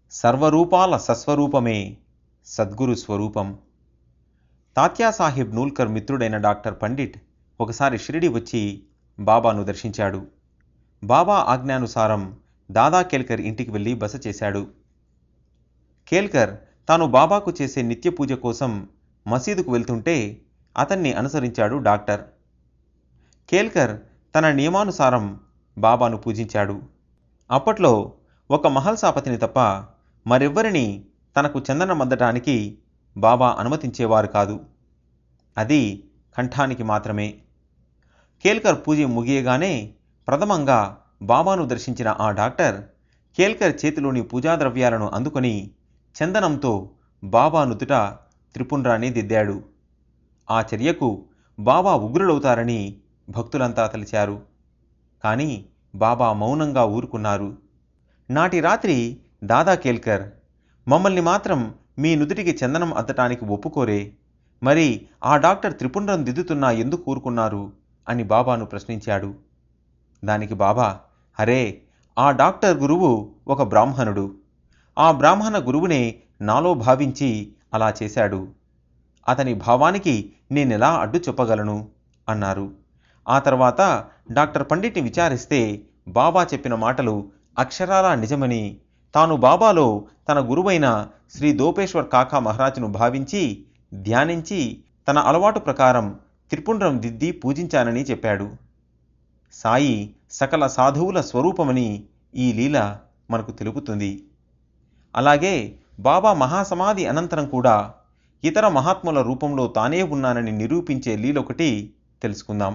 సర్వరూపాల సస్వరూపమే సద్గురు స్వరూపం తాత్యాసాహెబ్ నూల్కర్ మిత్రుడైన డాక్టర్ పండిట్ ఒకసారి షిరిడి వచ్చి బాబాను దర్శించాడు బాబా ఆజ్ఞానుసారం దాదా కేల్కర్ ఇంటికి వెళ్ళి బస చేశాడు కేల్కర్ తాను బాబాకు చేసే నిత్య పూజ కోసం మసీదుకు వెళ్తుంటే అతన్ని అనుసరించాడు డాక్టర్ కేల్కర్ తన నియమానుసారం బాబాను పూజించాడు అప్పట్లో ఒక మహల్సాపతిని తప్ప మరెవ్వరిని తనకు చందనమద్దటానికి బాబా అనుమతించేవారు కాదు అది కంఠానికి మాత్రమే కేల్కర్ పూజ ముగియగానే ప్రథమంగా బాబాను దర్శించిన ఆ డాక్టర్ కేల్కర్ చేతిలోని పూజా ద్రవ్యాలను అందుకొని చందనంతో బాబా నుదుట త్రిపుండ్రాన్ని దిద్దాడు ఆ చర్యకు బాబా ఉగ్రుడవుతారని భక్తులంతా తలిచారు కానీ బాబా మౌనంగా ఊరుకున్నారు నాటి రాత్రి దాదా కేల్కర్ మమ్మల్ని మాత్రం మీ నుదుటికి చందనం అద్దటానికి ఒప్పుకోరే మరి ఆ డాక్టర్ త్రిపుండ్రం దిద్దుతున్నా ఎందుకు ఊరుకున్నారు అని బాబాను ప్రశ్నించాడు దానికి బాబా అరే ఆ డాక్టర్ గురువు ఒక బ్రాహ్మణుడు ఆ బ్రాహ్మణ గురువునే నాలో భావించి అలా చేశాడు అతని భావానికి నేనెలా అడ్డు చెప్పగలను అన్నారు ఆ తర్వాత డాక్టర్ పండిట్ని విచారిస్తే బాబా చెప్పిన మాటలు అక్షరాలా నిజమని తాను బాబాలో తన గురువైన శ్రీ దోపేశ్వర్ కాకా మహారాజును భావించి ధ్యానించి తన అలవాటు ప్రకారం త్రిపుండ్రం దిద్ది పూజించానని చెప్పాడు సాయి సకల సాధువుల స్వరూపమని ఈ లీల మనకు తెలుపుతుంది అలాగే బాబా మహాసమాధి అనంతరం కూడా ఇతర మహాత్ముల రూపంలో తానే ఉన్నానని నిరూపించే లీలొకటి తెలుసుకుందాం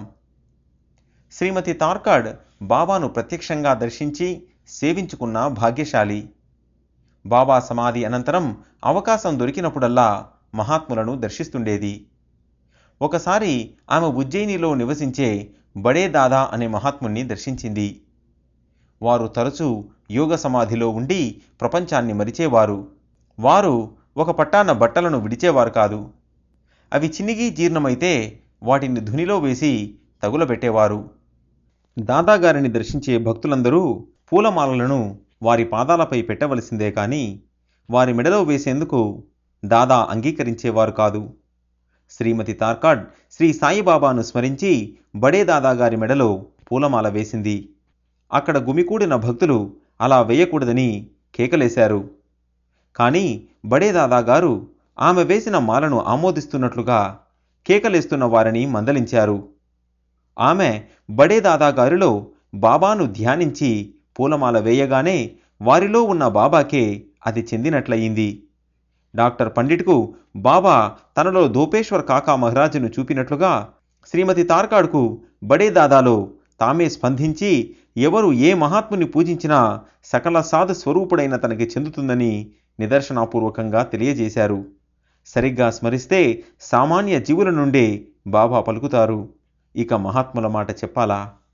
శ్రీమతి తార్కాడ్ బాబాను ప్రత్యక్షంగా దర్శించి సేవించుకున్న భాగ్యశాలి బాబా సమాధి అనంతరం అవకాశం దొరికినప్పుడల్లా మహాత్ములను దర్శిస్తుండేది ఒకసారి ఆమె ఉజ్జయినిలో నివసించే బడే దాదా అనే మహాత్ముణ్ణి దర్శించింది వారు తరచూ యోగ సమాధిలో ఉండి ప్రపంచాన్ని మరిచేవారు వారు ఒక పట్టాన బట్టలను విడిచేవారు కాదు అవి చినిగి జీర్ణమైతే వాటిని ధునిలో వేసి తగులబెట్టేవారు దాదాగారిని దర్శించే భక్తులందరూ పూలమాలలను వారి పాదాలపై పెట్టవలసిందే కానీ వారి మెడలో వేసేందుకు దాదా అంగీకరించేవారు కాదు శ్రీమతి తార్కాడ్ శ్రీ సాయిబాబాను స్మరించి బడే దాదాగారి మెడలో పూలమాల వేసింది అక్కడ గుమికూడిన భక్తులు అలా వేయకూడదని కేకలేశారు కానీ బడే దాదాగారు ఆమె వేసిన మాలను ఆమోదిస్తున్నట్లుగా కేకలేస్తున్న వారిని మందలించారు ఆమె బడే దాదాగారిలో బాబాను ధ్యానించి పూలమాల వేయగానే వారిలో ఉన్న బాబాకే అది చెందినట్లయింది డాక్టర్ పండిట్కు బాబా తనలో దోపేశ్వర్ కాకా మహారాజును చూపినట్లుగా శ్రీమతి తార్కాడ్కు బడే దాదాలో తామే స్పందించి ఎవరు ఏ మహాత్ముని పూజించినా సకల సాధు స్వరూపుడైన తనకి చెందుతుందని నిదర్శనాపూర్వకంగా తెలియజేశారు సరిగ్గా స్మరిస్తే సామాన్య జీవుల నుండే బాబా పలుకుతారు ఇక మహాత్ముల మాట చెప్పాలా